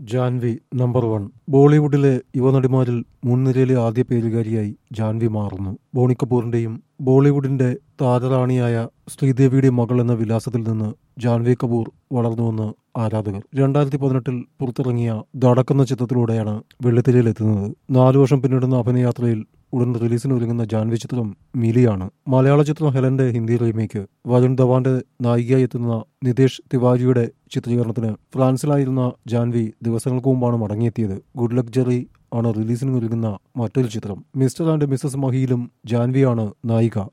Janhvi number one ബോളിവുഡിലെ യുവനടിമാരിൽ മുൻനിരയിലെ ആദ്യ പേരുകാരിയായി ജാൻവി മാറുന്നു ബോണി കപൂറിന്റെയും ബോളിവുഡിന്റെ താരറാണിയായ ശ്രീദേവിയുടെ മകൾ എന്ന വിലാസത്തിൽ നിന്ന് ജാൻവി കപൂർ വളർന്നുവെന്ന് ആരാധകർ രണ്ടായിരത്തി പതിനെട്ടിൽ പുറത്തിറങ്ങിയ ദടക്കുന്ന ചിത്രത്തിലൂടെയാണ് വെള്ളിത്തിരയിലെത്തുന്നത് നാലു വർഷം പിന്നിടുന്ന അഭിനയാത്രയിൽ ഉടൻ റിലീസിന് ഒരുങ്ങുന്ന ജാൻവി ചിത്രം മിലിയാണ് മലയാള ചിത്രം ഹെലന്റെ ഹിന്ദി റീമേക്ക് വരുൺ ധവാന്റെ നായികയായി എത്തുന്ന നിതേഷ് തിവാരിയുടെ ചിത്രീകരണത്തിന് ഫ്രാൻസിലായിരുന്ന ജാൻവി ദിവസങ്ങൾക്ക് മുമ്പാണ് മടങ്ങിയെത്തിയത് ഗുഡ് ലക്ക് ജെറി ആണ് റിലീസിന് ഒരുങ്ങുന്ന മറ്റൊരു ചിത്രം മിസ്റ്റർ ആൻഡ് മിസസ് മഹിയിലും ജാൻവിയാണ് നായിക